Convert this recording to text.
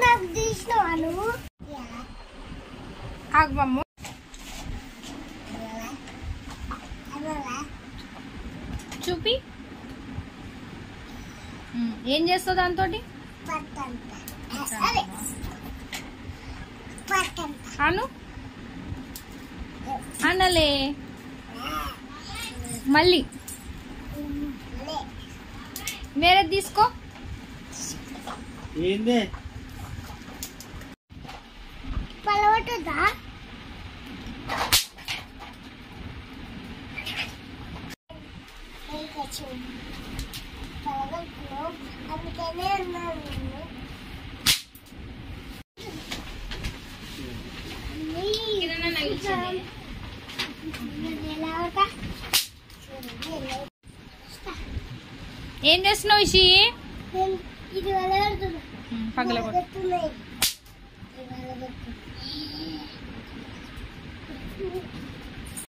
నాకు తీసినావా నువ్వు ఆగు మమ్ము చూపి ఉమ్, ఏం చేస్తావు దాంతో సరే పట్టంత అను అనలే మళ్ళీ వేరే తీసుకో ఏందే పలవటుందా అందుకనే అన్నాను నేను. ఇది ఎలా అవుతా? చూడండి, ఎలా అవుతా. ఏం చేస్తున్నావు ఇషి నేను ఇది వెళ్ళగలుగుతున్నా పగల వెళ్ళగలుగుతున్నాయి. ఇది వెళ్ళగలుగుతున్నా.